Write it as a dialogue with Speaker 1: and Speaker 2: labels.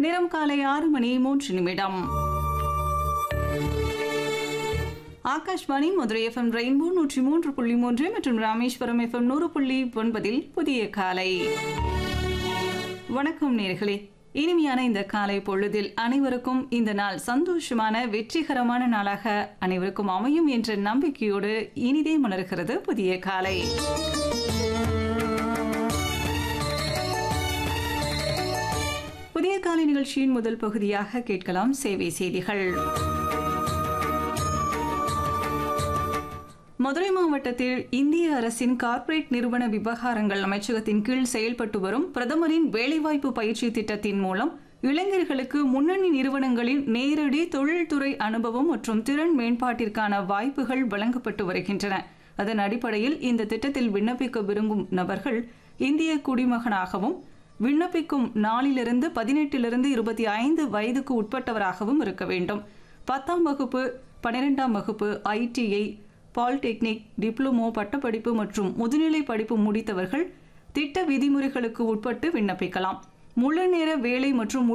Speaker 1: நேரம் காலை ஆறு மணி மூன்று நிமிடம் ஆகாஷ்வாணி மதுரை எஃப்எம் ரெயின்போ நூற்றி மூன்று புள்ளி மூன்று மற்றும் ராமேஸ்வரம் எஃப்எம் நூறு புள்ளி ஒன்பதில் புதிய காலை வணக்கம் நேர்களே இனிமையான இந்த காலை பொழுதில் அனைவருக்கும் இந்த நாள் சந்தோஷமான வெற்றிகரமான நாளாக அனைவருக்கும் அமையும் என்ற நம்பிக்கையோடு இனிதே மலர்கிறது புதிய காலை புதிய காலை நிகழ்ச்சியின் முதல் பகுதியாக கேட்கலாம் சேவை செய்திகள் மதுரை மாவட்டத்தில் இந்திய அரசின் கார்ப்பரேட் நிறுவன விவகாரங்கள் அமைச்சகத்தின் கீழ் செயல்பட்டு வரும் பிரதமரின் வேலைவாய்ப்பு பயிற்சி திட்டத்தின் மூலம் இளைஞர்களுக்கு முன்னணி நிறுவனங்களின் நேரடி தொழில்துறை அனுபவம் மற்றும் திறன் மேம்பாட்டிற்கான வாய்ப்புகள் வழங்கப்பட்டு வருகின்றன அதன் அடிப்படையில் இந்த திட்டத்தில் விண்ணப்பிக்க விரும்பும் நபர்கள் இந்திய குடிமகனாகவும் விண்ணப்பிக்கும் நாளிலிருந்து பதினெட்டிலிருந்து இருபத்தி ஐந்து வயதுக்கு உட்பட்டவராகவும் இருக்க வேண்டும் பத்தாம் வகுப்பு பன்னிரெண்டாம் வகுப்பு ஐடிஐ பாலிடெக்னிக் டிப்ளமோ பட்டப்படிப்பு மற்றும் முதுநிலை படிப்பு முடித்தவர்கள் திட்ட விதிமுறைகளுக்கு உட்பட்டு விண்ணப்பிக்கலாம் முழு நேர வேலை மற்றும்